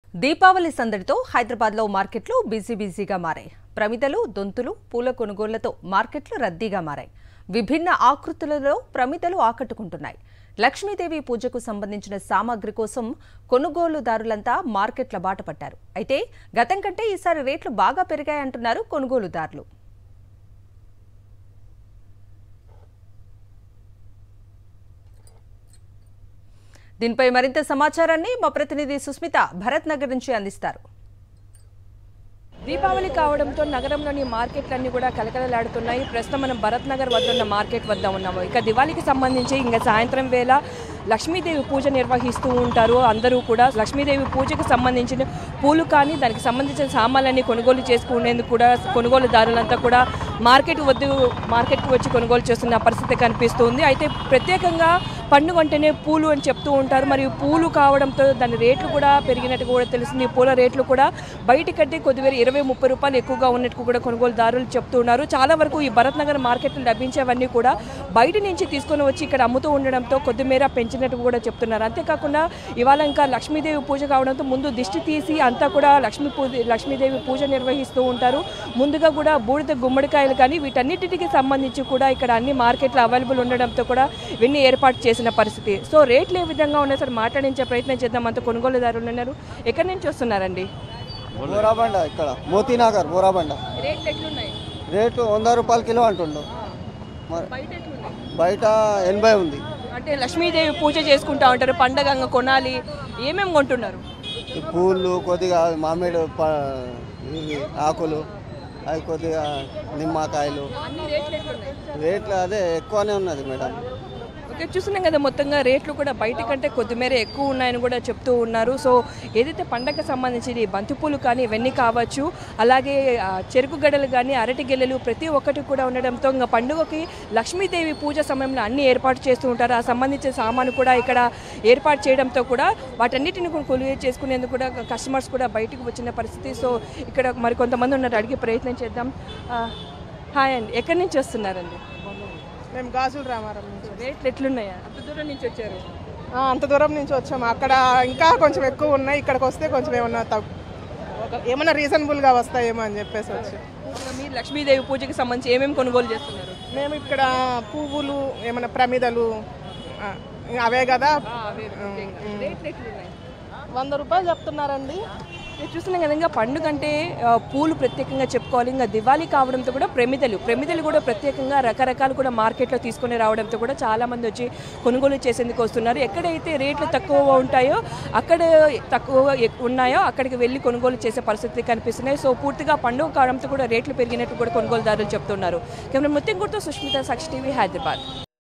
దీపావళి సందడితో హైదరాబాద్లో మార్కెట్లు బిజీ బిజీగా మారాయి ప్రమిదలు దొంతులు పూల కొనుగోళ్లతో మార్కెట్లు రద్దీగా మారాయి విభిన్న ఆకృతులలో ప్రమిదలు ఆకట్టుకుంటున్నాయి లక్ష్మీదేవి పూజకు సంబంధించిన సామాగ్రి కోసం కొనుగోలుదారులంతా మార్కెట్ల బాట పట్టారు అయితే గతం కంటే ఈసారి రేట్లు బాగా పెరిగాయంటున్నారు కొనుగోలుదారులు దీనిపై మరింత సమాచారాన్ని మా ప్రతినిధి సుస్మిత భరత్ నగర్ నుంచి అందిస్తారు దీపావళి కావడంతో నగరంలోని మార్కెట్లన్నీ కూడా కలకలలాడుతున్నాయి ప్రస్తుతం మనం భరత్ నగర్ వద్ద ఉన్న మార్కెట్ వద్ద ఉన్నాము ఇక దివాళీకి సంబంధించి ఇంకా సాయంత్రం వేళ లక్ష్మీదేవి పూజ నిర్వహిస్తూ ఉంటారు అందరూ కూడా లక్ష్మీదేవి పూజకు సంబంధించిన పూలు కానీ దానికి సంబంధించిన సామాన్లన్నీ కొనుగోలు చేసుకునేందుకు కూడా కొనుగోలుదారులంతా కూడా మార్కెట్ వద్దు మార్కెట్కి వచ్చి కొనుగోలు చేస్తున్న పరిస్థితి కనిపిస్తుంది అయితే ప్రత్యేకంగా పండుగ అంటేనే పూలు అని చెప్తూ ఉంటారు మరియు పూలు కావడంతో దాని రేట్లు కూడా పెరిగినట్టు కూడా తెలిసింది ఈ పూల రేట్లు కూడా బయట కంటే కొద్దివేరు ఇరవై ముప్పై రూపాయలు ఎక్కువగా ఉన్నట్టు కూడా కొనుగోలుదారులు చెప్తున్నారు చాలా వరకు ఈ భరత్ నగర్ మార్కెట్లో లభించేవన్నీ కూడా బయట నుంచి తీసుకొని వచ్చి ఇక్కడ అమ్ముతూ ఉండడంతో కొద్దిమేర పెంచినట్టు కూడా చెప్తున్నారు అంతేకాకుండా ఇవాళ ఇంకా లక్ష్మీదేవి పూజ కావడంతో ముందు దిష్టి తీసి అంతా కూడా లక్ష్మీ పూజ లక్ష్మీదేవి పూజ నిర్వహిస్తూ ఉంటారు ముందుగా కూడా బూడిద గుమ్మడికాయలు కానీ వీటన్నిటికి సంబంధించి కూడా ఇక్కడ అన్ని మార్కెట్లో అవైలబుల్ ఉండడంతో కూడా ఇవన్నీ ఏర్పాటు చేసిన పరిస్థితి సో రేట్లు ఏ విధంగా ఉన్నాయి సార్ మాట్లాడించే ప్రయత్నం చేద్దాం అంత కొనుగోలుదారులు ఉన్నారు ఎక్కడి నుంచి వస్తున్నారండి బోరాబండ ఇక్కడ మోతీనగర్ బోరాబండ రేట్లు ఎట్లున్నాయి రేటు వంద రూపాయలు కిలో అంటుండు మరి బయట ఎట్లున్నాయి బయట ఎనభై ఉంది అంటే లక్ష్మీదేవి పూజ చేసుకుంటా ఉంటారు పండగ ఇంకా కొనాలి ఏమేమి కొంటున్నారు ఈ పూలు కొద్దిగా మామిడి ప ఇవి ఆకులు అవి కొద్దిగా నిమ్మకాయలు అన్ని రేట్లు ఎట్లున్నాయి రేట్లు అదే ఎక్కువనే ఉన్నది మేడం ఓకే చూస్తున్నాం కదా మొత్తంగా రేట్లు కూడా బయట కంటే కొద్దిమేర ఎక్కువ ఉన్నాయని కూడా చెప్తూ ఉన్నారు సో ఏదైతే పండగకు సంబంధించి బంతిపూలు కానీ ఇవన్నీ కావచ్చు అలాగే ఆ, చెరుకు గడలు కానీ అరటి గెలలు ప్రతి ఒక్కటి కూడా ఉండడంతో ఇంకా పండుగకి లక్ష్మీదేవి పూజ సమయంలో అన్ని ఏర్పాటు చేస్తూ ఉంటారు ఆ సంబంధించిన సామాను కూడా ఇక్కడ ఏర్పాటు చేయడంతో కూడా వాటన్నిటిని కూడా కొలువే చేసుకునేందుకు కూడా కస్టమర్స్ కూడా బయటకు వచ్చిన పరిస్థితి సో ఇక్కడ మరి కొంతమంది ఉన్నారు అడిగే ప్రయత్నం చేద్దాం ఆ, హాయ్ అండి ఎక్కడి నుంచి వస్తున్నారండి మేము గాజుల రామారం నుంచి రేట్లు ఎట్లున్నాయా అంత దూరం నుంచి వచ్చారు ఆ, అంత దూరం నుంచి వచ్చాము అక్కడ ఇంకా కొంచెం ఎక్కువ ఉన్నాయి ఇక్కడికి వస్తే కొంచెం ఏమన్నా తగ్గు ఒక- ఏమన్నా రీజనబుల్గా వస్తాయేమో అని చెప్పేసి వచ్చి ఇంకా మీరు లక్ష్మీదేవి పూజకి సంబంధించి ఏమేమి కొనుగోలు చేస్తున్నారు మేము ఇక్కడ పువ్వులు ఏమన్నా ప్రమిదలు ఆ, ఇంకా అవే కదా రేట్లు ఎట్లున్నాయి వంద రూపాయలు చెప్తున్నారండి మీరు చూస్తున్నాం కదా ఇంకా పండుగ అంటే ఆ, పూలు ప్రత్యేకంగా చెప్పుకోవాలి ఇంకా దివాళీ కావడంతో కూడా ప్రమిదలు ప్రమిదలు కూడా ప్రత్యేకంగా రకరకాలు కూడా మార్కెట్లో తీసుకొని రావడంతో కూడా చాలా మంది వచ్చి కొనుగోలు చేసేందుకు వస్తున్నారు ఎక్కడైతే రేట్లు తక్కువ ఉంటాయో అక్కడ తక్కువ ఎక్- ఉన్నాయో అక్కడికి వెళ్ళి కొనుగోలు చేసే పరిస్థితి కనిపిస్తున్నాయి సో పూర్తిగా పండుగ కావడంతో కూడా రేట్లు పెరిగినట్టు కూడా కొనుగోలుదారులు చెప్తున్నారు కెమెరా ముత్యం గుర్తు సుష్మిత సాక్షి టీవీ హైదరాబాద్